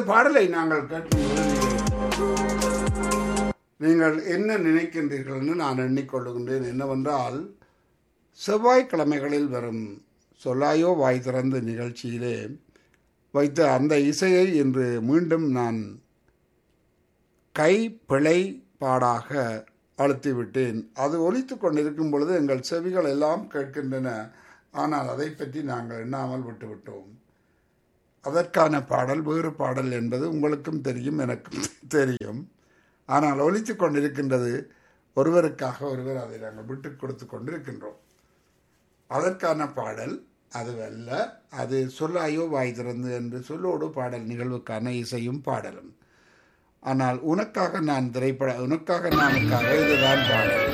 பாடலை நாங்கள் கேட்கும்போது நீங்கள் என்ன நினைக்கின்றீர்கள் என்று நான் எண்ணிக்கொள்ளுகின்றேன் என்னவென்றால் செவ்வாய்க்கிழமைகளில் வரும் சொல்லாயோ வாய் திறந்த நிகழ்ச்சியிலே வைத்த அந்த இசையை இன்று மீண்டும் நான் கை பிழை பாடாக அழுத்திவிட்டேன் அது ஒலித்து கொண்டிருக்கும் பொழுது எங்கள் செவிகள் எல்லாம் கேட்கின்றன ஆனால் அதை பற்றி நாங்கள் எண்ணாமல் விட்டுவிட்டோம் அதற்கான பாடல் வேறு பாடல் என்பது உங்களுக்கும் தெரியும் எனக்கும் தெரியும் ஆனால் ஒலித்து கொண்டிருக்கின்றது ஒருவருக்காக ஒருவர் அதை நாங்கள் விட்டு கொடுத்து கொண்டிருக்கின்றோம் அதற்கான பாடல் அதுவல்ல அது சொல்லாயோ வாய் திறந்து என்று சொல்லோடு பாடல் நிகழ்வுக்கான இசையும் பாடலும் ஆனால் உனக்காக நான் திரைப்பட உனக்காக நானுக்காக இதுதான் பாடல்